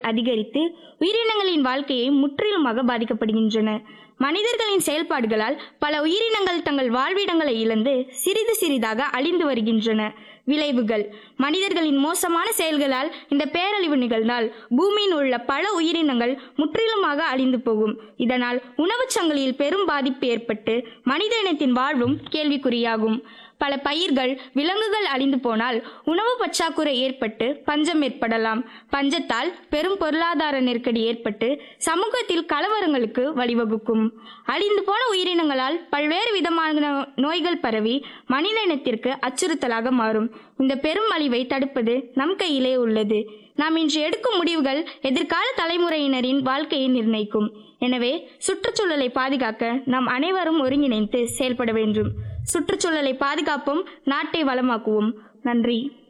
அதிகரித்து உயிரினங்களின் வாழ்க்கையை முற்றிலுமாக பாதிக்கப்படுகின்றன மனிதர்களின் செயல்பாடுகளால் பல உயிரினங்கள் தங்கள் வாழ்விடங்களை இழந்து சிறிது சிறிதாக அழிந்து வருகின்றன விளைவுகள் மனிதர்களின் மோசமான செயல்களால் இந்த பேரழிவு நிகழ்ந்தால் பூமியில் உள்ள பல உயிரினங்கள் முற்றிலுமாக அழிந்து போகும் இதனால் உணவுச் சங்கிலியில் பெரும் பாதிப்பு ஏற்பட்டு மனித இனத்தின் வாழ்வும் கேள்விக்குறியாகும் பல பயிர்கள் விலங்குகள் அழிந்து போனால் உணவு பற்றாக்குறை ஏற்பட்டு பஞ்சம் ஏற்படலாம் பஞ்சத்தால் பெரும் பொருளாதார நெருக்கடி ஏற்பட்டு சமூகத்தில் கலவரங்களுக்கு வழிவகுக்கும் அழிந்து போன உயிரினங்களால் பல்வேறு விதமான நோய்கள் பரவி மனித இனத்திற்கு அச்சுறுத்தலாக மாறும் இந்த பெரும் அழிவை தடுப்பது நம் கையிலே உள்ளது நாம் இன்று எடுக்கும் முடிவுகள் எதிர்கால தலைமுறையினரின் வாழ்க்கையை நிர்ணயிக்கும் எனவே சுற்றுச்சூழலை பாதுகாக்க நாம் அனைவரும் ஒருங்கிணைந்து செயல்பட வேண்டும் சுற்றுச்சூழலை பாதுகாப்போம் நாட்டை வளமாக்குவோம் நன்றி